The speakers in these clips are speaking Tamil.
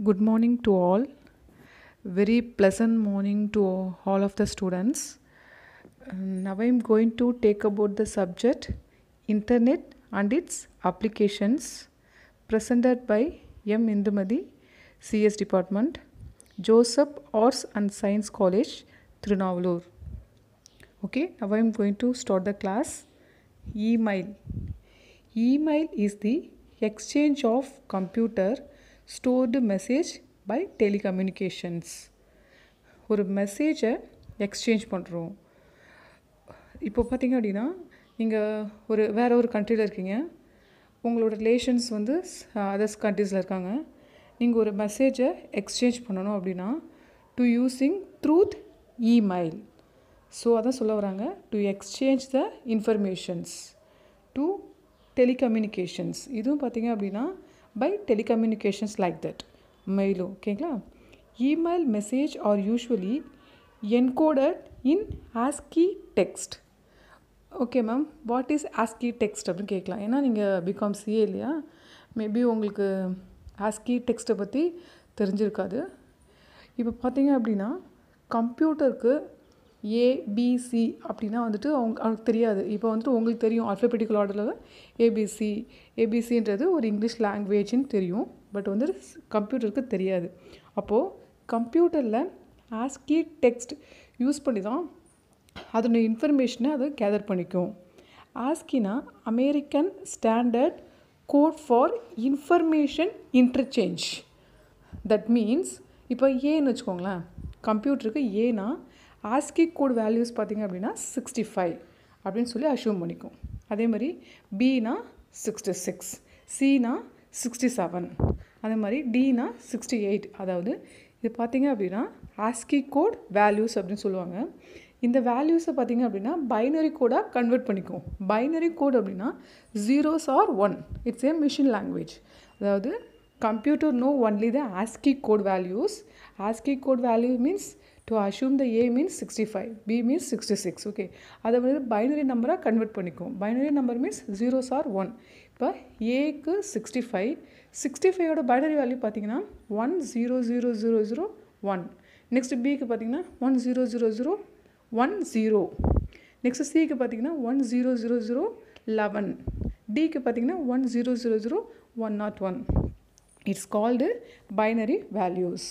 Good morning to all. Very pleasant morning to all of the students. Um, Now I am going to take about the subject Internet and its applications presented by M. Indumadi, CS Department, Joseph Arts and Science College, Trinavalur. Okay, now I am going to start the class. Email. Email is the exchange of computer stored message by telecommunications. ஒரு மெசேஜை எக்ஸ்சேஞ்ச் பண்ணுறோம் இப்போ பார்த்தீங்க அப்படின்னா நீங்கள் ஒரு வேற ஒரு கண்ட்ரியில் இருக்கீங்க உங்களோட ரிலேஷன்ஸ் வந்து அதர்ஸ் கண்ட்ரீஸில் இருக்காங்க நீங்கள் ஒரு மெசேஜை எக்ஸ்சேஞ்ச் பண்ணணும் அப்படின்னா to using through email so அதான் சொல்ல வராங்க to exchange the informations to telecommunications இதுவும் பார்த்தீங்க அப்படின்னா பை டெலிகம்யூனிகேஷன்ஸ் லைக் தட் மெயிலும் ஓகேங்களா email message are usually encoded in ASCII text okay ma'am what is ASCII text அப்படின்னு கேட்கலாம் ஏன்னா நீங்கள் பிகாம் சிஏ இல்லையா மேபி உங்களுக்கு ஆஸ்கி டெக்ஸ்ட்டை பற்றி தெரிஞ்சிருக்காது இப்போ பார்த்தீங்க அப்படின்னா கம்ப்யூட்டருக்கு ஏபிசி அப்படின்னா வந்துட்டு அவங்க அவங்களுக்கு தெரியாது இப்போ வந்துட்டு உங்களுக்கு தெரியும் அல்ஃபபெட்டிக்கல் ஆர்டரில் ஏபிசி ஏபிசின்றது ஒரு இங்கிலீஷ் லாங்குவேஜ்னு தெரியும் பட் வந்து கம்ப்யூட்டருக்கு தெரியாது அப்போது கம்ப்யூட்டரில் ஆஸ்கி டெக்ஸ்ட் யூஸ் பண்ணி தான் அதோட இன்ஃபர்மேஷனை அதை கேதர் பண்ணிக்கும் ஆஸ்கினா American standard code for information interchange that means இப்போ ஏன்னு வச்சுக்கோங்களேன் கம்ப்யூட்டருக்கு ஏனா ஆஸ்கி கோட் வேல்யூஸ் பார்த்திங்க அப்படின்னா சிக்ஸ்டி ஃபைவ் அப்படின்னு சொல்லி அஷ்யூம் பண்ணிக்கும் அதே மாதிரி பினா சிக்ஸ்டி சிக்ஸ் சினா சிக்ஸ்டி செவன் அதே மாதிரி டினா சிக்ஸ்டி எயிட் அதாவது இது பார்த்திங்க அப்படின்னா ஆஸ்கி கோட் வேல்யூஸ் அப்படின்னு சொல்லுவாங்க இந்த வேல்யூஸை பார்த்திங்க அப்படின்னா பைனரி கோடாக கன்வெர்ட் பண்ணிக்கும் பைனரி கோட் அப்படின்னா zeros or one it's a machine language அதாவது computer no only the ASCII code values ASCII code value means to assume the A means sixty five B means sixty six okay அதை வந்து பைனரி நம்பராக கன்வெர்ட் பண்ணிக்கும் binary number means zeros or one இப்போ ஏக்கு சிக்ஸ்டி ஃபைவ் சிக்ஸ்டி ஃபைவோட பைனரி வேல்யூ பார்த்தீங்கன்னா one zero zero zero zero one next பிக்கு பார்த்தீங்கன்னா one zero zero zero one zero next சிக்கு பார்த்தீங்கன்னா one zero zero zero eleven டிக்கு பார்த்தீங்கன்னா one zero zero zero one not one it's called binary values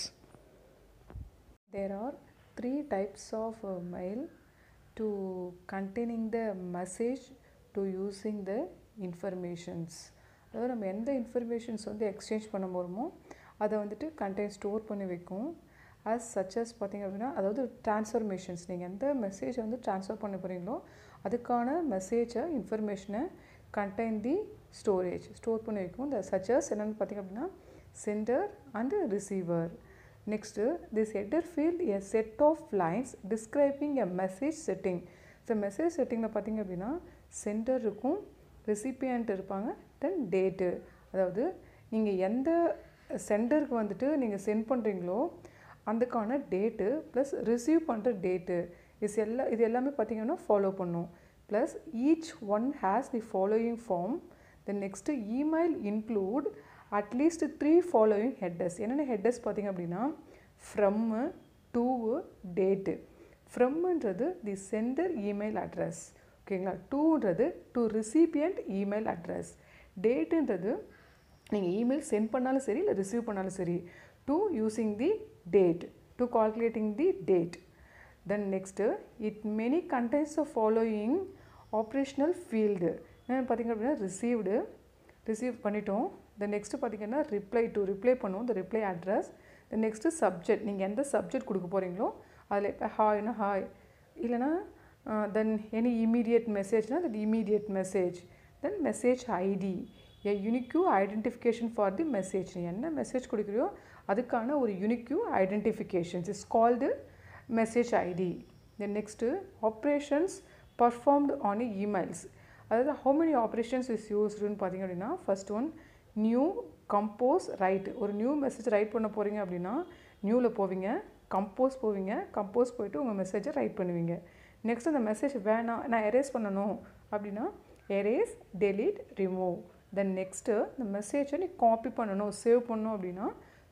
there are three types of uh, mail to containing the message to using the informations அதாவது நம்ம எந்த இன்ஃபர்மேஷன்ஸ் வந்து எக்ஸ்சேஞ்ச் பண்ண போகிறோமோ அதை வந்துட்டு கண்டெயின் ஸ்டோர் பண்ணி வைக்கும் ஆஸ் சச்சஸ் பார்த்திங்க அப்படின்னா அதாவது ட்ரான்ஸ்ஃபர்மேஷன்ஸ் நீங்கள் எந்த மெசேஜை வந்து ட்ரான்ஸ்ஃபர் பண்ண போகிறீங்களோ அதுக்கான மெசேஜை இன்ஃபர்மேஷனை கண்டெயின் தி ஸ்டோரேஜ் ஸ்டோர் பண்ணி வைக்கும் இந்த சச்சஸ் என்னென்னு பார்த்திங்க அப்படின்னா sender and receiver next this header field a set of lines describing a message setting so message செட்டிங்கில் பார்த்திங்க அப்படின்னா சென்டர் இருக்கும் ரெசிபியன்ட் இருப்பாங்க தென் டேட்டு அதாவது நீங்கள் எந்த சென்டருக்கு வந்துட்டு நீங்கள் சென்ட் பண்ணுறீங்களோ அதுக்கான டேட்டு ப்ளஸ் ரிசீவ் பண்ணுற டேட்டு இஸ் எல்லா இது எல்லாமே பார்த்திங்கன்னா ஃபாலோ பண்ணும் plus each one has the following form then next email include at least three following headers என்னென்ன ஹெட்டர்ஸ் பார்த்திங்க அப்படின்னா ஃப்ரம்மு டூவு டேட்டு ஃப்ரம்ன்றது தி சென்டர் இமெயில் அட்ரஸ் ஓகேங்களா டூன்றது டு ரிசிபியண்ட் இமெயில் அட்ரஸ் டேட்டுன்றது நீங்கள் இமெயில் சென்ட் பண்ணாலும் சரி இல்லை ரிசீவ் பண்ணாலும் சரி to using the date to calculating the date then next it many contents of following operational field என்னென்னு பார்த்திங்க அப்படின்னா ரிசீவ்டு ரிசீவ் பண்ணிட்டோம் தென் நெக்ஸ்ட்டு பார்த்திங்கன்னா ரிப்ளை டு ரிப்ளை பண்ணுவோம் இந்த reply address then next subject நீங்கள் எந்த சப்ஜெக்ட் கொடுக்க போகிறீங்களோ அதில் இப்போ ஹாய்னா ஹாய் இல்லைனா தென் எனி இமீடியட் மெசேஜ்னால் that immediate message then message ID a unique identification for the message நீ என்ன மெசேஜ் கொடுக்குறியோ அதுக்கான ஒரு unique identifications is called message ID then next operations performed on emails அதாவது ஹவு மெனி ஆப்ரேஷன்ஸ் இஸ் யூஸ்டுன்னு பார்த்தீங்க அப்படின்னா first one new compose write ஒரு நியூ மெசேஜ் ரைட் பண்ண போகிறீங்க அப்படின்னா நியூவில் போவீங்க கம்போஸ் போவீங்க கம்போஸ் போயிட்டு உங்கள் மெசேஜை ரைட் பண்ணுவீங்க நெக்ஸ்ட் அந்த மெசேஜ் வேணாம் நான் எரேஸ் பண்ணணும் அப்படின்னா erase delete remove then next இந்த மெசேஜை நீ காப்பி பண்ணணும் சேவ் பண்ணணும் அப்படின்னா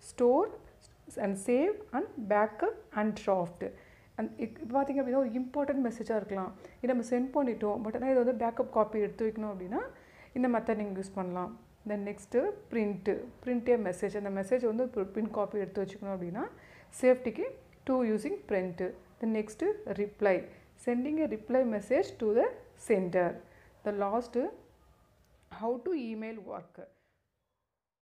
store and save and backup and draft and இப்போ பார்த்திங்க அப்படின்னா ஒரு இம்பார்ட்டன்ட் மெசேஜாக இருக்கலாம் இது நம்ம சென்ட் பண்ணிட்டோம் பட் ஆனால் இது வந்து பேக்கப் காப்பி எடுத்து வைக்கணும் அப்படின்னா இந்த மெத்தட் நீங்கள் யூஸ் பண்ணலாம் தென் நெக்ஸ்ட்டு பிரிண்ட்டு பிரிண்டே மெசேஜ் அந்த மெசேஜ் வந்து பிரிண்ட் காப்பி எடுத்து வச்சுக்கணும் அப்படின்னா சேஃப்டிக்கு to using print then next reply sending a reply message to the sender the last how to email work